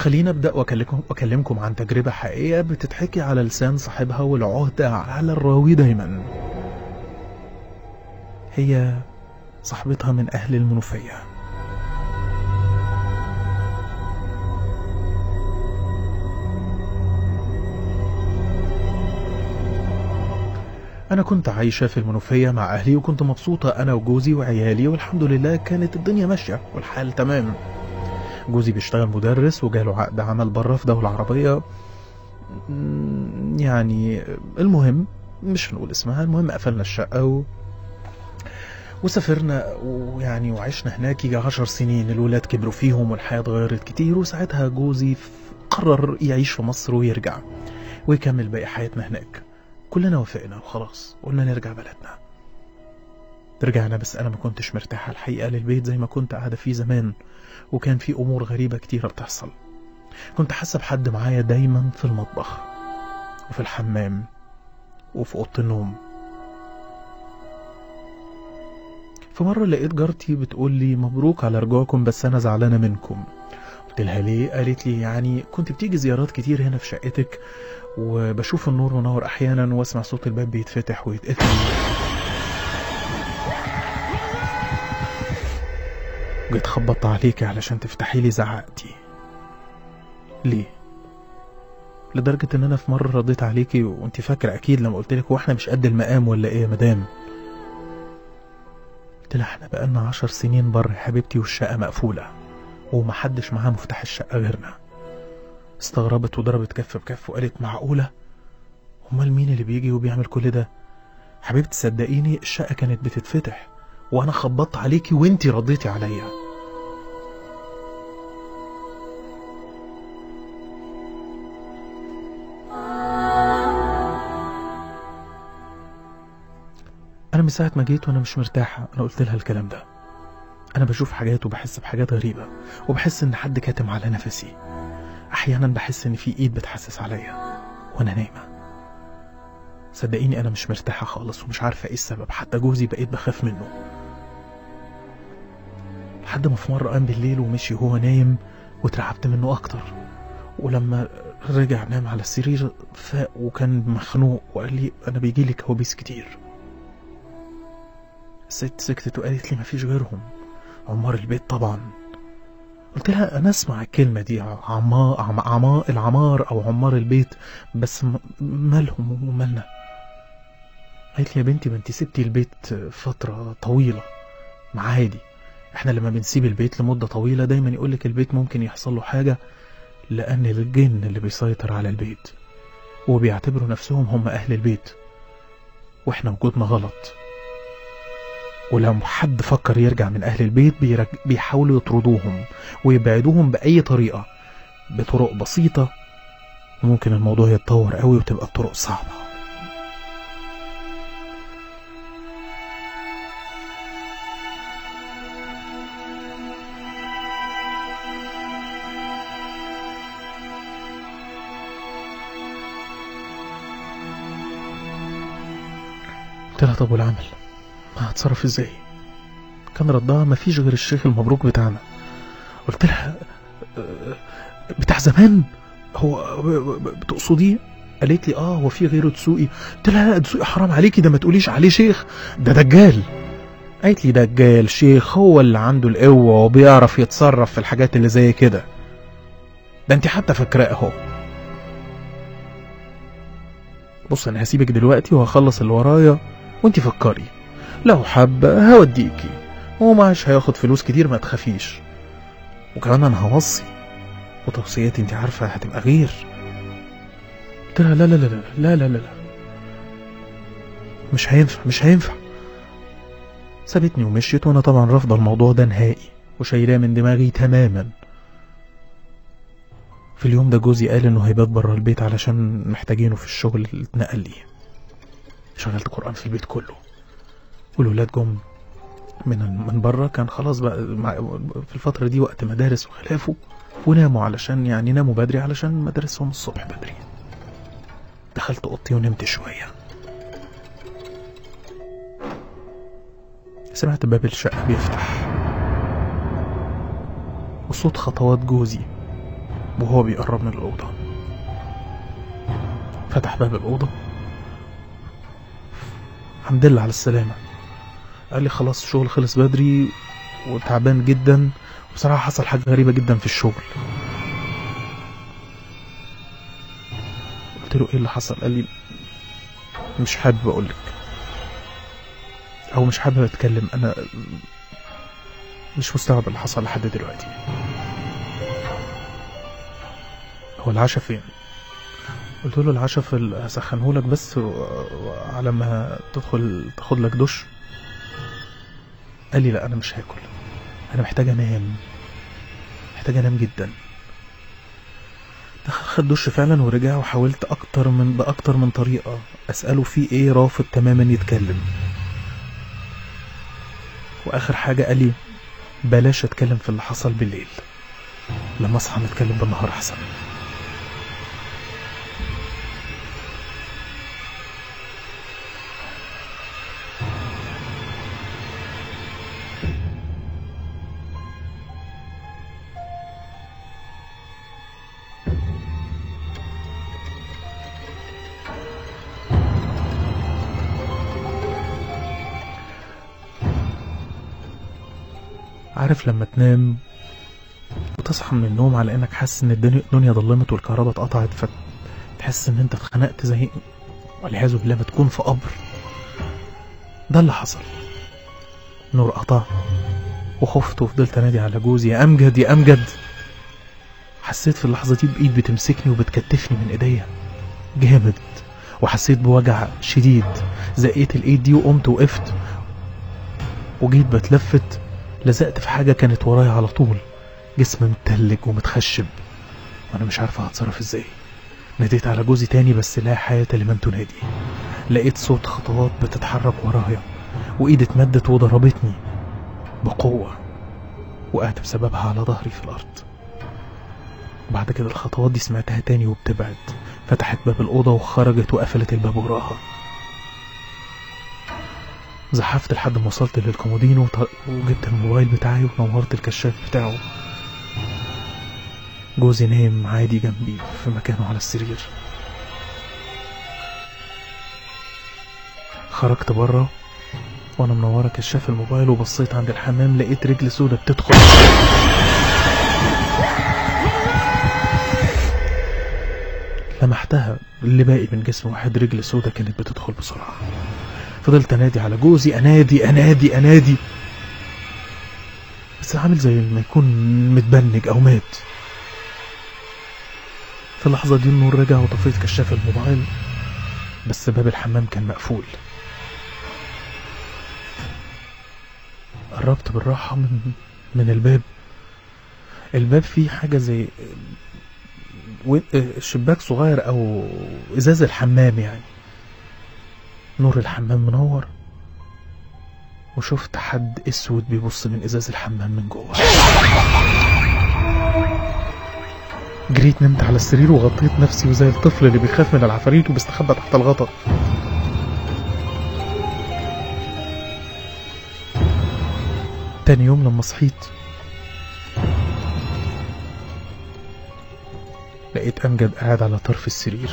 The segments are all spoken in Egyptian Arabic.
خلينا أبدأ وأكلمكم, وأكلمكم عن تجربة حقيقية بتتحكي على لسان صاحبها والعهدة على الراوي دايما هي صاحبتها من أهل المنوفية أنا كنت عايشة في المنوفية مع أهلي وكنت مبسوطة أنا وجوزي وعيالي والحمد لله كانت الدنيا ماشية والحال تمام جوزي بيشتغل مدرس وجاله عقد عمل بره في دولة عربية مم، يعني المهم مش هنقول اسمها المهم قفلنا الشقة و... وسافرنا ويعني وعشنا هناك يجي عشر سنين الولاد كبروا فيهم والحياة اتغيرت كتير وساعتها جوزي ف- قرر يعيش في مصر ويرجع ويكمل باقي حياتنا هناك كلنا وافقنا وخلاص قلنا نرجع بلدنا رجعنا بس انا ما كنتش مرتاحة الحقيقة للبيت زي ما كنت قاعدة فيه زمان وكان في امور غريبة كتيرة بتحصل كنت حاسة بحد معايا دايما في المطبخ وفي الحمام وفي اوضه النوم في مرة لقيت جارتي بتقول لي مبروك على رجوعكم بس أنا زعلانة منكم قلت لها ليه؟ قالت لي يعني كنت بتيجي زيارات كتير هنا في شقتك وبشوف النور منور أحيانا واسمع صوت الباب بيتفتح ويتقفل جيت خبطت عليكي علشان تفتحي لي زعقتي ليه؟ لدرجة ان انا في مرة رديت عليكي وانت فاكرة اكيد لما قلت لك هو احنا مش قد المقام ولا ايه يا مدام قلت لها احنا بقالنا عشر سنين بره يا حبيبتي والشقة مقفولة ومحدش معاه مفتاح الشقة غيرنا استغربت وضربت كف بكف وقالت معقولة امال مين اللي بيجي وبيعمل كل ده حبيبتي صدقيني الشقة كانت بتتفتح وانا خبطت عليكي وانتي رديتي عليا انا من ساعه ما جيت وانا مش مرتاحه انا قلت لها الكلام ده انا بشوف حاجات وبحس بحاجات غريبه وبحس ان حد كاتم على نفسي احيانا بحس ان في ايد بتحسس عليا وانا نايمه صدقيني انا مش مرتاحه خالص ومش عارفه ايه السبب حتى جوزي بقيت بخاف منه لحد ما في مره قام بالليل ومشي وهو نايم واترعبت منه اكتر ولما رجع نام على السرير فاق وكان مخنوق وقال لي انا بيجي لي كوابيس كتير الست سكتت وقالت لي مفيش غيرهم عمار البيت طبعا قلت لها انا اسمع الكلمة دي عما عما عما العمار او عمار البيت بس م- مالهم ومالنا قالت لي يا بنتي ما انت سبتي البيت فترة طويلة ما عادي احنا لما بنسيب البيت لمدة طويلة دايما يقولك البيت ممكن يحصل له حاجة لأن الجن اللي بيسيطر على البيت وبيعتبروا نفسهم هم أهل البيت واحنا وجودنا غلط ولو حد فكر يرجع من أهل البيت بيرج... بيحاولوا يطردوهم ويبعدوهم بأي طريقة بطرق بسيطة ممكن الموضوع يتطور قوي وتبقى الطرق صعبة قلت لها طب والعمل ما هتصرف ازاي كان ردها مفيش غير الشيخ المبروك بتاعنا قلت لها "أه، بتاع زمان هو ب- ب- بتقصديه قالت لي اه هو في غيره دسوقي قلت لها لا دسوقي حرام عليكي ده ما تقوليش عليه شيخ ده دجال قالت لي دجال شيخ هو اللي عنده القوة وبيعرف يتصرف في الحاجات اللي زي كده ده انت حتى فاكراه اهو بص انا هسيبك دلوقتي وهخلص اللي ورايا وانت فكري لو حابة هوديكي هو معاش هياخد فلوس كتير ما تخافيش وكمان انا هوصي وتوصياتي انت عارفة هتبقى غير قلت لها لا لا لا لا لا لا لا لا مش هينفع مش هينفع سابتني ومشيت وانا طبعا رافضة الموضوع ده نهائي وشايلاه من دماغي تماما في اليوم ده جوزي قال انه هيبات بره البيت علشان محتاجينه في الشغل اللي اتنقل ليه شغلت قرآن في البيت كله والولاد جم من من بره كان خلاص بقى مع- في الفترة دي وقت مدارس وخلافه وناموا علشان يعني ناموا بدري علشان مدارسهم الصبح بدري دخلت اوضتي ونمت شوية سمعت باب الشقة بيفتح وصوت خطوات جوزي وهو بيقرب من الأوضة فتح باب الأوضة الحمد لله على السلامة قال لي خلاص الشغل خلص بدري وتعبان جدا وبصراحة حصل حاجة غريبة جدا في الشغل قلت له ايه اللي حصل قال لي مش حابب اقولك او مش حابب اتكلم انا مش مستوعب اللي حصل لحد دلوقتي هو العشاء فين قلت له العشاء في ال- هسخنهولك بس و- وعلى ما تدخل تاخد لك دش قال لي لا انا مش هاكل انا محتاج انام محتاج انام جدا دخل خد دش فعلا ورجع وحاولت اكتر من باكتر من طريقه اساله في ايه رافض تماما يتكلم واخر حاجه قال لي بلاش اتكلم في اللي حصل بالليل لما اصحى نتكلم بالنهار احسن عارف لما تنام وتصحى من النوم على انك حاسس ان الدنيا الدنيا ضلمت والكهرباء اتقطعت فتحس ان انت اتخنقت زي والعياذ بالله ما تكون في قبر ده اللي حصل نور قطع وخفت وفضلت انادي على جوزي يا امجد يا امجد حسيت في اللحظه دي بايد بتمسكني وبتكتفني من ايديا جامد وحسيت بوجع شديد زقيت الايد دي وقمت وقفت وجيت بتلفت لزقت في حاجة كانت ورايا على طول جسم متلج ومتخشب وأنا مش عارفة هتصرف ازاي ناديت على جوزي تاني بس لا حياة لمن تنادي لقيت صوت خطوات بتتحرك ورايا وإيدي اتمدت وضربتني بقوة وقعت بسببها على ظهري في الأرض بعد كده الخطوات دي سمعتها تاني وبتبعد فتحت باب الأوضة وخرجت وقفلت الباب وراها زحفت لحد ما وصلت للكومودين وط- وجبت الموبايل بتاعي ونورت الكشاف بتاعه جوزي نايم عادي جنبي في مكانه على السرير خرجت بره وانا منوره كشاف الموبايل وبصيت عند الحمام لقيت رجل سودة بتدخل لمحتها اللي باقي من جسم واحد رجل سودة كانت بتدخل بسرعه فضلت انادي على جوزي انادي انادي انادي بس عامل زي ما يكون متبنج او مات في اللحظة دي النور رجع وطفيت كشاف الموبايل بس باب الحمام كان مقفول قربت بالراحة من من الباب الباب فيه حاجة زي و- شباك صغير أو إزاز الحمام يعني نور الحمام منور وشفت حد اسود بيبص من ازاز الحمام من جوه جريت نمت على السرير وغطيت نفسي وزي الطفل اللي بيخاف من العفاريت وبيستخبى تحت الغطا تاني يوم لما صحيت لقيت امجد قاعد على طرف السرير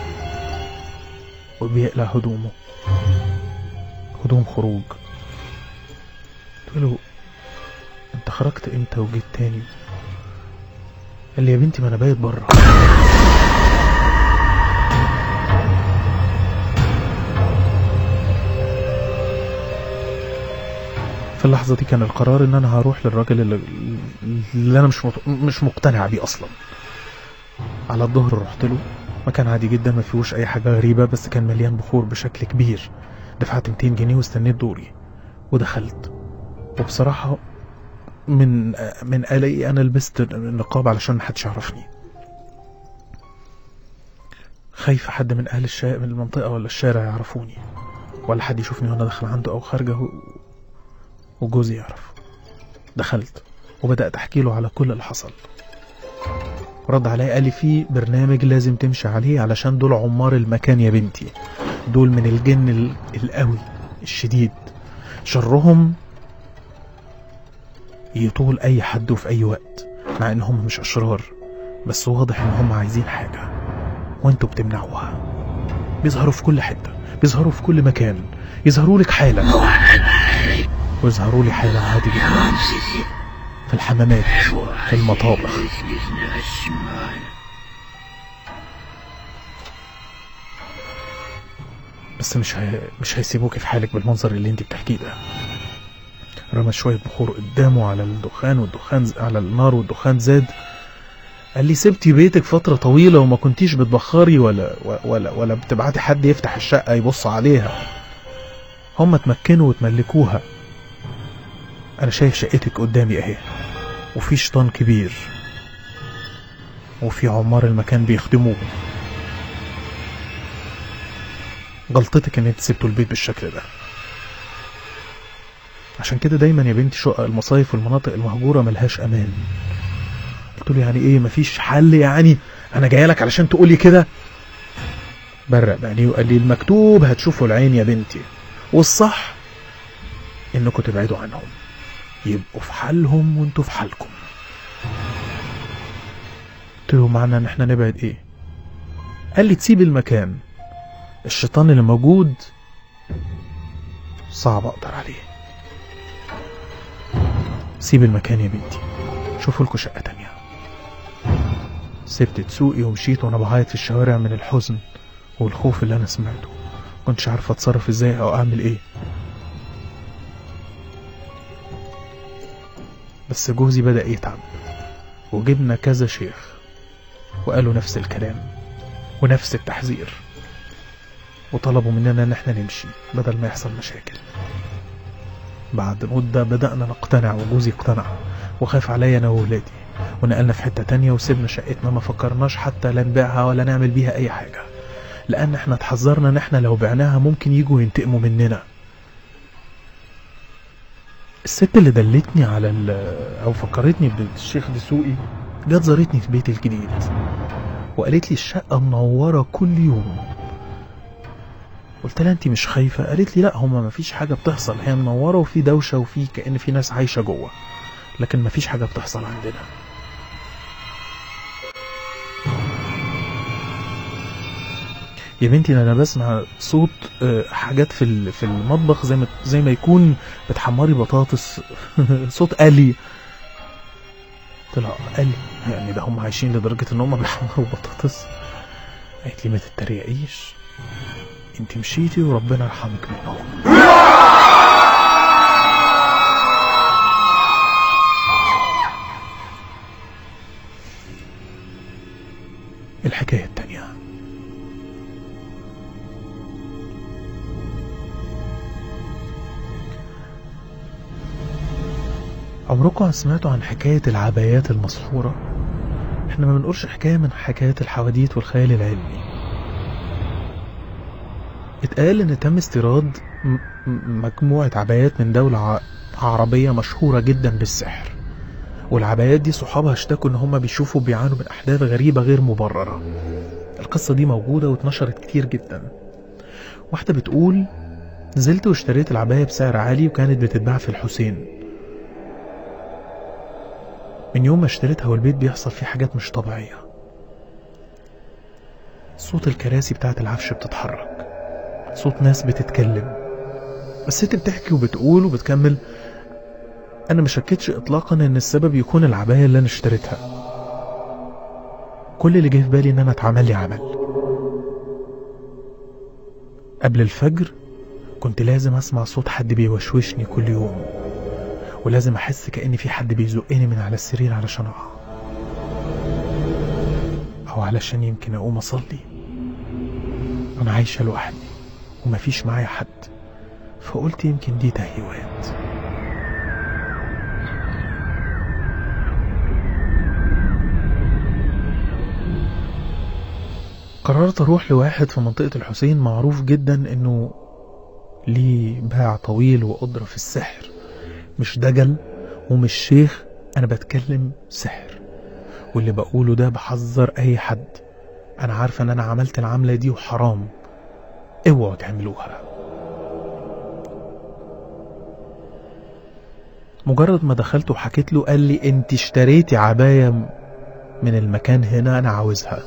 وبيقلع هدومه هدوم خروج قلت له انت خرجت امتى وجيت تاني قال لي يا بنتي ما انا بايت بره في اللحظة دي كان القرار ان انا هروح للراجل اللي, اللي انا مش مط- مش مقتنع بيه اصلا على الظهر رحت له مكان عادي جدا ما فيهوش اي حاجة غريبة بس كان مليان بخور بشكل كبير دفعت 200 جنيه واستنيت دوري ودخلت وبصراحة من من قلقي انا لبست النقاب علشان محدش يعرفني خايف حد من اهل الشارع من المنطقة ولا الشارع يعرفوني ولا حد يشوفني وانا داخل عنده او خارجه و- وجوزي يعرف دخلت وبدأت احكي له على كل اللي حصل رد عليا قال لي في برنامج لازم تمشي عليه علشان دول عمار المكان يا بنتي دول من الجن ال- القوي الشديد شرهم يطول اي حد وفي اي وقت مع انهم مش اشرار بس واضح ان هم عايزين حاجة وانتوا بتمنعوها بيظهروا في كل حتة بيظهروا في كل مكان يظهروا لك حالا ويظهروا لي حالا عادي جدا في الحمامات في المطابخ بس مش هي... مش هيسيبوك في حالك بالمنظر اللي انت بتحكيه ده رمى شوية بخور قدامه على الدخان والدخان ز- على النار والدخان زاد قال لي سبتي بيتك فترة طويلة وما كنتيش بتبخري ولا ولا ولا بتبعتي حد يفتح الشقة يبص عليها هم اتمكنوا وتملكوها انا شايف شقتك قدامي اهي وفي شيطان كبير وفي عمار المكان بيخدموه غلطتك ان انت سبتوا البيت بالشكل ده عشان كده دايما يا بنتي شقق المصايف والمناطق المهجورة ملهاش امان قلت له يعني ايه مفيش حل يعني انا جاي لك علشان تقولي كده برق بعينيه وقال لي المكتوب هتشوفوا العين يا بنتي والصح انكم تبعدوا عنهم يبقوا في حالهم وانتوا في حالكم قلت له معنى ان احنا نبعد ايه قال لي تسيب المكان الشيطان اللي موجود صعب اقدر عليه سيب المكان يا بنتي شوفوا لكم شقة تانية سبت تسوقي ومشيت وانا بعيط في الشوارع من الحزن والخوف اللي انا سمعته كنتش عارف اتصرف ازاي او اعمل ايه بس جوزي بدأ يتعب وجبنا كذا شيخ وقالوا نفس الكلام ونفس التحذير وطلبوا مننا ان احنا نمشي بدل ما يحصل مشاكل بعد مدة بدأنا نقتنع وجوزي اقتنع وخاف عليا انا وولادي ونقلنا في حتة تانية وسيبنا شقتنا ما فكرناش حتى لا نبيعها ولا نعمل بيها اي حاجة لان احنا اتحذرنا ان احنا لو بعناها ممكن يجوا ينتقموا مننا الست اللي دلتني على ال او فكرتني بالشيخ دسوقي جت زارتني في بيتي الجديد وقالت لي الشقة منورة كل يوم قلت لها انت مش خايفة قالت لي لا هما مفيش حاجة بتحصل هي منورة وفي دوشة وفي كأن في ناس عايشة جوه لكن مفيش حاجة بتحصل عندنا يا بنتي انا بسمع صوت آه، حاجات في ال- في المطبخ زي ما زي ما يكون بتحمري بطاطس صوت آلي طلع آلي يعني ده هم عايشين لدرجة ان هم بيحمروا بطاطس قالت لي ما تتريقيش انت مشيتي وربنا يرحمك منهم الحكاية التانية عمركم سمعتوا عن حكاية العبايات المسحورة؟ احنا ما بنقولش حكاية من حكايات الحواديت والخيال العلمي اتقال ان تم استيراد م- م- مجموعة عبايات من دولة ع- عربية مشهورة جدا بالسحر والعبايات دي صحابها اشتكوا ان هم بيشوفوا بيعانوا من احداث غريبة غير مبررة القصة دي موجودة واتنشرت كتير جدا واحدة بتقول نزلت واشتريت العباية بسعر عالي وكانت بتتباع في الحسين من يوم ما اشتريتها والبيت بيحصل فيه حاجات مش طبيعية صوت الكراسي بتاعت العفش بتتحرك صوت ناس بتتكلم الست بتحكي وبتقول وبتكمل انا ما شكتش اطلاقا ان السبب يكون العباية اللي انا اشتريتها كل اللي جه في بالي ان انا اتعمل لي عمل قبل الفجر كنت لازم اسمع صوت حد بيوشوشني كل يوم ولازم احس كأن في حد بيزقني من على السرير علشان اقع او علشان يمكن اقوم اصلي انا عايشة لوحدي ومفيش معايا حد فقلت يمكن دي تهيؤات قررت اروح لواحد في منطقة الحسين معروف جدا انه ليه باع طويل وقدرة في السحر مش دجل ومش شيخ انا بتكلم سحر واللي بقوله ده بحذر اي حد انا عارفة ان انا عملت العملة دي وحرام اوعوا تعملوها مجرد ما دخلت وحكيت له قال لي انت اشتريتي عباية م- من المكان هنا انا عاوزها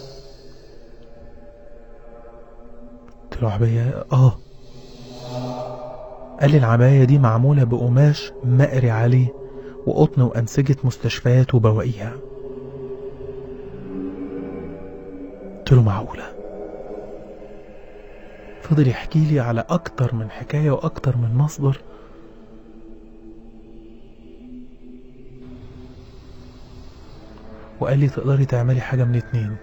قلت له عباية اه قال لي العباية دي معمولة بقماش مقري عليه وقطن وأنسجة مستشفيات وبواقيها قلت له معقولة فضل يحكي لي على أكتر من حكاية وأكتر من مصدر وقال لي تقدري تعملي حاجة من اتنين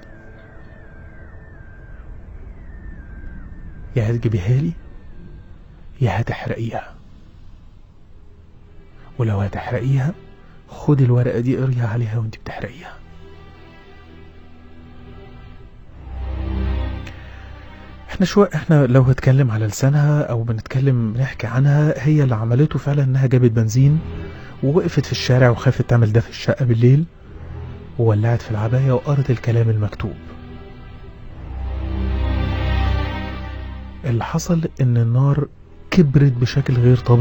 يا هتجيبيها لي يا هتحرقيها ولو هتحرقيها خدي الورقة دي قريها عليها وانت بتحرقيها احنا شو احنا لو هتكلم على لسانها او بنتكلم بنحكي عنها هي اللي عملته فعلا انها جابت بنزين ووقفت في الشارع وخافت تعمل ده في الشقة بالليل وولعت في العباية وقرت الكلام المكتوب اللي حصل ان النار كبرت بشكل غير طبيعي